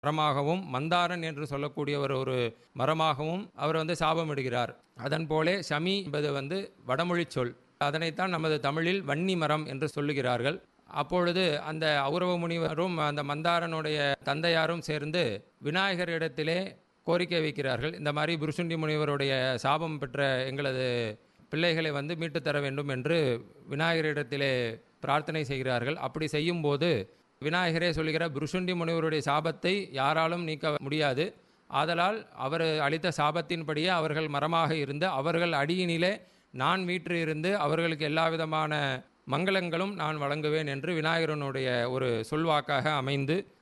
மரமாகவும் மந்தாரன் என்று சொல்லக்கூடியவர் ஒரு மரமாகவும் அவர் வந்து சாபமிடுகிறார் அதன் போலே ஷமி என்பது வந்து வடமொழிச் சொல் அதனைத்தான் நமது தமிழில் வன்னி மரம் என்று சொல்லுகிறார்கள் அப்பொழுது அந்த ஔரவ முனிவரும் அந்த மந்தாரனுடைய தந்தையாரும் சேர்ந்து விநாயகரிடத்திலே கோரிக்கை வைக்கிறார்கள் இந்த மாதிரி புருஷுண்டி முனிவருடைய சாபம் பெற்ற எங்களது பிள்ளைகளை வந்து மீட்டுத் தர வேண்டும் என்று விநாயகரிடத்திலே பிரார்த்தனை செய்கிறார்கள் அப்படி செய்யும்போது விநாயகரே சொல்லுகிற புருஷுண்டி முனிவருடைய சாபத்தை யாராலும் நீக்க முடியாது ஆதலால் அவர் அளித்த சாபத்தின்படியே அவர்கள் மரமாக இருந்து அவர்கள் அடியினிலே நான் வீற்று இருந்து அவர்களுக்கு எல்லா விதமான மங்களங்களும் நான் வழங்குவேன் என்று விநாயகரனுடைய ஒரு சொல்வாக்காக அமைந்து